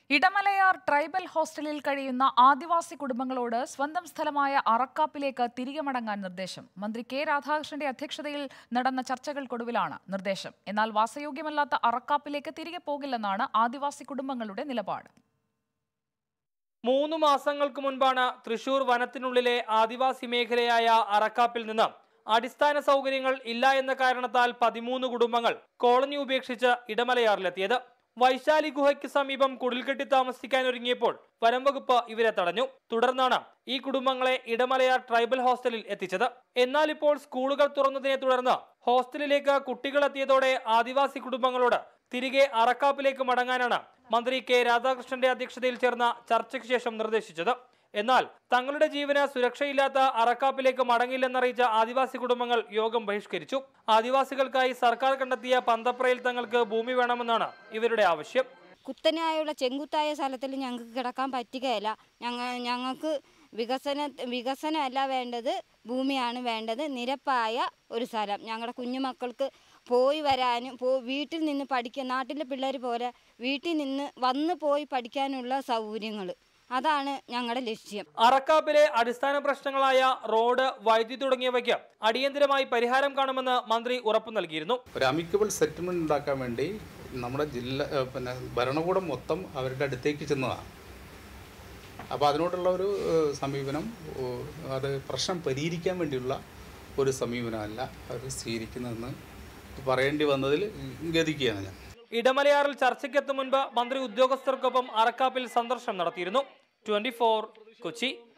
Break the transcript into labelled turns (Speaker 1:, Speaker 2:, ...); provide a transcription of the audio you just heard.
Speaker 1: Idamalayar tribal ഹോസ്റ്റലിൽ കഴിയുന്ന ആദിവാസി കുടുംബങ്ങളോട് സ്വന്തം സ്ഥലമായ അറക്കാപ്പിലേക്ക് തിരികെ മടങ്ങാൻ നിർദ്ദേശം മന്ത്രി കെ രാധാകൃഷ്ണന്റെ അധ്യക്ഷതയിൽ നടന്ന ചർച്ചകൾക്കൊടുവിലാണ് നിർദ്ദേശം എന്നാൽ വാസയോഗ്യമല്ലാത്ത അറക്കാപ്പിലേക്ക് തിരികെ പോകില്ലെന്നാണ് ആദിവാസി കുടുംബങ്ങളുടെ നിലപാട്
Speaker 2: മൂന്ന് മാസങ്ങൾക്ക് മുൻപാണ് തൃശൂർ വനത്തിനുള്ളിലെ ആദിവാസി മേഖലയായ അറക്കാപ്പിൽ നിന്ന് അടിസ്ഥാന സൗകര്യങ്ങൾ ഇല്ല എന്ന കാരണത്താൽ പതിമൂന്ന് കുടുംബങ്ങൾ കോളനി ഉപേക്ഷിച്ച് ഇടമലയാറിലെത്തിയത് വൈശാലി ഗുഹയ്ക്ക് സമീപം കുടിൽകെട്ടി താമസിക്കാൻ ഒരുങ്ങിയപ്പോൾ വനം വകുപ്പ് ഇവരെ തടഞ്ഞു തുടർന്നാണ് ഈ കുടുംബങ്ങളെ ഇടമലയാർ ട്രൈബൽ ഹോസ്റ്റലിൽ എത്തിച്ചത് എന്നാൽ ഇപ്പോൾ സ്കൂളുകൾ തുറന്നതിനെ തുടർന്ന് ഹോസ്റ്റലിലേക്ക് കുട്ടികൾ എത്തിയതോടെ ആദിവാസി കുടുംബങ്ങളോട് തിരികെ അറക്കാപ്പിലേക്ക് മടങ്ങാനാണ് മന്ത്രി കെ രാധാകൃഷ്ണന്റെ അധ്യക്ഷതയിൽ ചേർന്ന ചർച്ചയ്ക്ക് ശേഷം നിർദ്ദേശിച്ചത് എന്നാൽ തങ്ങളുടെ ജീവന് സുരക്ഷയില്ലാത്ത അറക്കാപ്പിലേക്ക് മടങ്ങില്ലെന്നറിയിച്ച ആദിവാസി കുടുംബങ്ങൾ യോഗം ബഹിഷ്കരിച്ചു ആദിവാസികൾക്കായി സർക്കാർ കണ്ടെത്തിയ പന്തപ്രയിൽ തങ്ങൾക്ക് ഭൂമി വേണമെന്നാണ് ഇവരുടെ ആവശ്യം
Speaker 3: കുത്തനെയായുള്ള ചെങ്കുത്തായ സ്ഥലത്തിൽ ഞങ്ങൾക്ക് കിടക്കാൻ പറ്റുകയില്ല ഞങ്ങ ഞങ്ങൾക്ക് വികസന വികസനമല്ല വേണ്ടത് ഭൂമിയാണ് വേണ്ടത് നിരപ്പായ ഒരു സ്ഥലം ഞങ്ങളുടെ കുഞ്ഞുമക്കൾക്ക് പോയി വരാനും പോ വീട്ടിൽ നിന്ന് പഠിക്കാൻ നാട്ടിലെ പിള്ളേർ പോലെ വീട്ടിൽ നിന്ന് വന്ന് പോയി പഠിക്കാനുള്ള സൗകര്യങ്ങൾ അതാണ് ഞങ്ങളുടെ ലക്ഷ്യം
Speaker 2: അറക്കാപ്പിലെ അടിസ്ഥാന പ്രശ്നങ്ങളായ റോഡ് വൈദ്യുതി തുടങ്ങിയവയ്ക്ക് അടിയന്തരമായി പരിഹാരം കാണുമെന്ന് മന്ത്രി ഉറപ്പു നൽകിയിരുന്നു
Speaker 4: ഒരു അമിക്കബിൾ സെറ്റിൽമെന്റ് ഉണ്ടാക്കാൻ വേണ്ടി നമ്മുടെ ജില്ല ഏഹ് പിന്നെ ഭരണകൂടം മൊത്തം അവരുടെ അടുത്തേക്ക് ചെന്നതാണ് അപ്പോൾ അതിനോടുള്ള ഒരു ഏഹ് സമീപനം ഏഹ് അത് പ്രശ്നം പരിഹരിക്കാൻ വേണ്ടിയുള്ള ഒരു സമീപനമല്ല അവർ സ്വീകരിക്കുന്നതെന്ന് പറയേണ്ടി വന്നതിൽ ഗതിക്കുകയാണ് ഞാൻ
Speaker 2: ഇടമലയാറിൽ ചർച്ചയ്ക്കെത്തും മുൻപ് മന്ത്രി ഉദ്യോഗസ്ഥർക്കൊപ്പം അറക്കാപ്പിൽ സന്ദർശനം നടത്തിയിരുന്നു ട്വന്റി കൊച്ചി